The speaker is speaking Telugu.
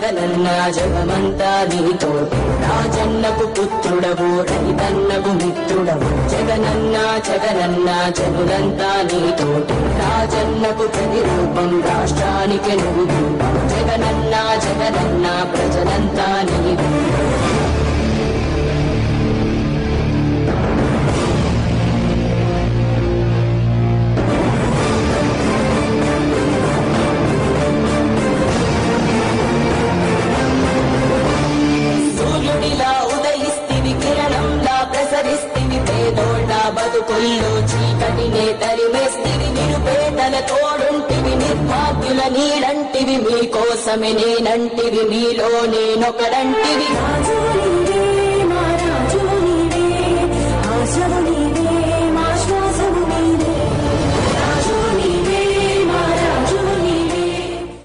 జగనన్న జగమంతా నీతో రాజన్నకు పుత్రుడవు రైతన్నకు మిత్రుడవు జగనన్న జగనన్న జనులంతా నీతో రాజన్నకు ప్రతిరూపం రాష్ట్రానికి నువ్వు రూపం. జగనన్న జగనన్న ప్రజలంతా నీవు సూర్యుడిలా ఉదయిస్తివి కిరణంలా ప్రసరిస్తివి పేదోళ్ళ బతుకుల్లో చీకటినే తరిమేస్తివి నిరుపేదల తోడుంటివి నిర్భాగ్యుల నీడంటివి మీకోసమే నేనంటివి మీలో నేనొకడంటివి రాజుని